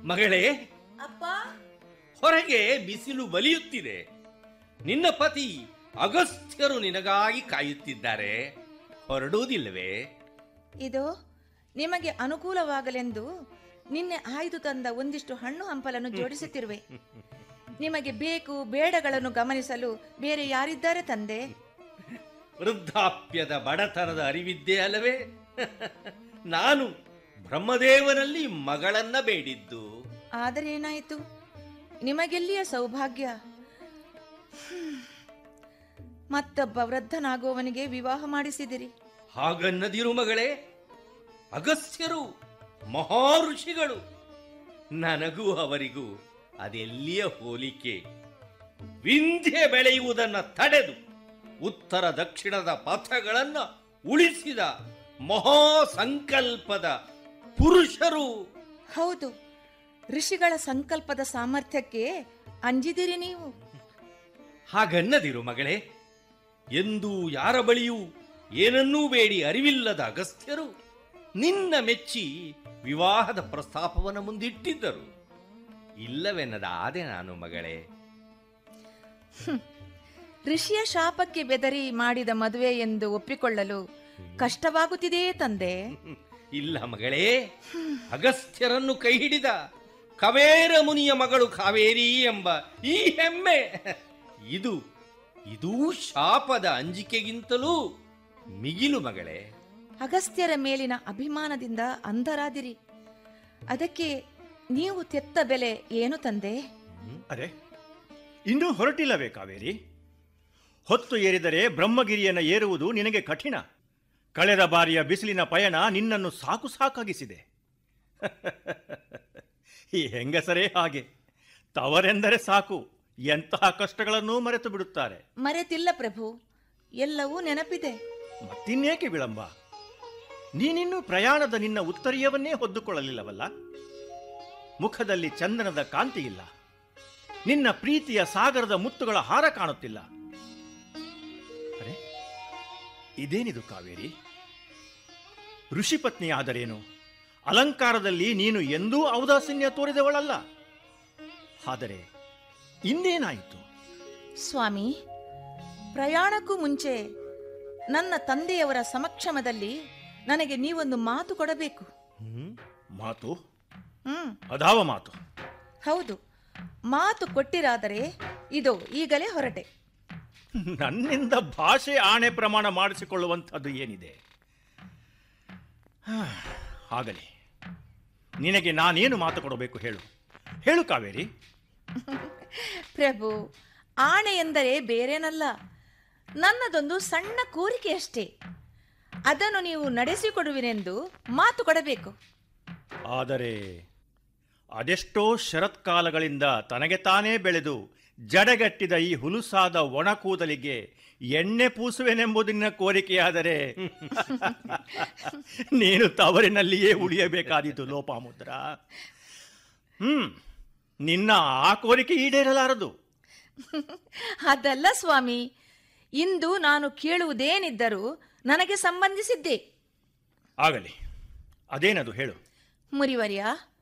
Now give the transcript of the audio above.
ಮಗಳೇ ಅಪ್ಪ ಹೊರಗೆ ಬಿಸಿಲು ಬಲಿಯುತ್ತಿದೆ ನಿನ್ನ ಪತಿ ಅಗಸ್ತ್ಯರು ನಿನಗಾಗಿ ಕಾಯುತ್ತಿದ್ದಾರೆ ಹೊರಡುವುದಿಲ್ಲವೇ ಇದು ನಿಮಗೆ ಅನುಕೂಲವಾಗಲೆಂದು ನಿನ್ನೆ ಆಯ್ದು ತಂದ ಒಂದಿಷ್ಟು ಹಣ್ಣು ಹಂಪಲನ್ನು ಜೋಡಿಸುತ್ತಿರುವೆ ನಿಮಗೆ ಬೇಕು ಬೇಡಗಳನ್ನು ಗಮನಿಸಲು ಬೇರೆ ಯಾರಿದ್ದಾರೆ ತಂದೆ ವೃದ್ಧಾಪ್ಯದ ಬಡತನದ ಅರಿವಿದ್ದೇ ಅಲ್ಲವೇ ನಾನು ಬ್ರಹ್ಮದೇವನಲ್ಲಿ ಮಗಳನ್ನ ಬೇಡಿದ್ದು ಆದರೆ ಏನಾಯಿತು ನಿಮಗೆಲ್ಲಿಯ ಸೌಭಾಗ್ಯ ಹ್ಮ್. ಮತ್ತೊಬ್ಬ ವೃದ್ಧನಾಗುವವನಿಗೆ ವಿವಾಹ ಮಾಡಿಸಿದಿರಿ ಹಾಗನ್ನದಿರು ಮಗಳೇ ಅಗಸ್ತ್ಯರು ಮಹಾಋಷಿಗಳು ನನಗೂ ಅವರಿಗೂ ಅದೆಲ್ಲಿಯ ಹೋಲಿಕೆ ವಿಂಧ್ಯ ಬೆಳೆಯುವುದನ್ನು ತಡೆದು ಉತ್ತರ ದಕ್ಷಿಣದ ಪಥಗಳನ್ನ ಉಳಿಸಿದ ಮಹಾಸಂಕಲ್ಪದ ಪುರುಷರು ಹೌದು ಋಷಿಗಳ ಸಂಕಲ್ಪದ ಸಾಮರ್ಥ್ಯಕ್ಕೆ ಅಂಜಿದಿರಿ ನೀವು ಹಾಗನ್ನದಿರು ಮಗಳೇ ಎಂದು ಯಾರ ಬಳಿಯೂ ಏನನ್ನೂ ಬೇಡಿ ಅರಿವಿಲ್ಲದ ಅಗಸ್ತ್ಯರು ನಿನ್ನ ಮೆಚ್ಚಿ ವಿವಾಹದ ಪ್ರಸ್ತಾಪವನ್ನು ಮುಂದಿಟ್ಟಿದ್ದರು ಇಲ್ಲವೆನ್ನದ ಆದೆ ನಾನು ಮಗಳೇ ಋಷಿಯ ಶಾಪಕ್ಕೆ ಬೆದರಿ ಮಾಡಿದ ಮದುವೆ ಎಂದು ಒಪ್ಪಿಕೊಳ್ಳಲು ಕಷ್ಟವಾಗುತ್ತಿದೆಯೇ ತಂದೆ ಇಲ್ಲ ಮಗಳೇ ಅಗಸ್ತ್ಯರನ್ನು ಕೈ ಹಿಡಿದ ಕವೇರ ಮುನಿಯ ಮಗಳು ಕಾವೇರಿ ಎಂಬ ಈ ಹೆಮ್ಮೆ ಇದು ಇದೂ ಶಾಪದ ಅಂಜಿಕೆಗಿಂತಲೂ ಮಿಗಿಲು ಮಗಳೇ ಅಗಸ್ತ್ಯರ ಮೇಲಿನ ಅಭಿಮಾನದಿಂದ ಅಂಧರಾದಿರಿ ಅದಕ್ಕೆ ನೀವು ತೆತ್ತ ಬೆಲೆ ಏನು ತಂದೆ ಅರೆ ಇನ್ನೂ ಹೊರಟಿಲ್ಲವೇ ಕಾವೇರಿ ಹೊತ್ತು ಏರಿದರೆ ಬ್ರಹ್ಮಗಿರಿಯನ್ನು ಏರುವುದು ನಿನಗೆ ಕಠಿಣ ಕಳೆದ ಬಾರಿಯ ಬಿಸಿಲಿನ ಪಯಣ ನಿನ್ನನ್ನು ಸಾಕು ಸಾಕಾಗಿಸಿದೆ ಈ ಹೆಂಗಸರೇ ಹಾಗೆ ತವರೆಂದರೆ ಸಾಕು ಎಂತಹ ಕಷ್ಟಗಳನ್ನೂ ಮರೆತು ಬಿಡುತ್ತಾರೆ ಮರೆತಿಲ್ಲ ಪ್ರಭು ಎಲ್ಲವೂ ನೆನಪಿದೆ ಮತ್ತಿನ್ನೇಕೆ ವಿಳಂಬ ನೀನಿನ್ನೂ ಪ್ರಯಾಣದ ನಿನ್ನ ಉತ್ತರೀಯವನ್ನೇ ಹೊದ್ದುಕೊಳ್ಳಲಿಲ್ಲವಲ್ಲ ಮುಖದಲ್ಲಿ ಚಂದನದ ಕಾಂತಿ ಇಲ್ಲ ನಿನ್ನ ಪ್ರೀತಿಯ ಸಾಗರದ ಮುತ್ತುಗಳ ಹಾರ ಕಾಣುತ್ತಿಲ್ಲ ಅರೆ ಇದೇನಿದು ಕಾವೇರಿ ಋಷಿಪತ್ನಿಯಾದರೇನು ಅಲಂಕಾರದಲ್ಲಿ ನೀನು ಎಂದೂ ಔದಾಸೀನ್ಯ ತೋರಿದವಳಲ್ಲ ಆದರೆ ಇಂದೇನಾಯಿತು ಸ್ವಾಮಿ ಪ್ರಯಾಣಕ್ಕೂ ಮುಂಚೆ ನನ್ನ ತಂದೆಯವರ ಸಮಕ್ಷಮದಲ್ಲಿ ನನಗೆ ನೀವೊಂದು ಮಾತು ಕೊಡಬೇಕು ಮಾತು ಹ್ಮ್ ಅದಾವ ಮಾತು ಹೌದು ಮಾತು ಕೊಟ್ಟಿರಾದರೆ ಇದು ಈಗಲೇ ಹೊರಟೆ ನನ್ನಿಂದ ಭಾಷೆ ಆಣೆ ಪ್ರಮಾಣ ಮಾಡಿಸಿಕೊಳ್ಳುವಂಥದ್ದು ಏನಿದೆ ಹಾ, ಆಗಲಿ ನಿನಗೆ ನಾನೇನು ಮಾತು ಕೊಡಬೇಕು ಹೇಳು ಹೇಳು ಕಾವೇರಿ ಪ್ರಭು ಆಣೆ ಎಂದರೆ ಬೇರೇನಲ್ಲ ನನ್ನದೊಂದು ಸಣ್ಣ ಕೋರಿಕೆ ಅಷ್ಟೇ ಅದನ್ನು ನೀವು ನಡೆಸಿಕೊಡುವಿನೆಂದು ಮಾತು ಕೊಡಬೇಕು ಆದರೆ ಅದೆಷ್ಟೋ ಶರತ್ಕಾಲಗಳಿಂದ ತನಗೆ ತಾನೇ ಬೆಳೆದು ಜಡಗಟ್ಟಿದ ಈ ಹುಲುಸಾದ ಒಣ ಕೂದಲಿಗೆ ಎಣ್ಣೆ ಪೂಸುವೆನೆಂಬುದು ನಿನ್ನ ಕೋರಿಕೆಯಾದರೆ ನೀನು ತವರಿನಲ್ಲಿಯೇ ಉಳಿಯಬೇಕಾದೀತು ಲೋಪಾಮುದ್ರ ಹ್ಮ್ ನಿನ್ನ ಆ ಕೋರಿಕೆ ಈಡೇರಲಾರದು ಅದಲ್ಲ ಸ್ವಾಮಿ ಇಂದು ನಾನು ಕೇಳುವುದೇನಿದ್ದರೂ ನನಗೆ ಸಂಬಂಧಿಸಿದ್ದೇ ಆಗಲಿ ಅದೇನದು ಹೇಳು ಮುರಿವರ್ಯ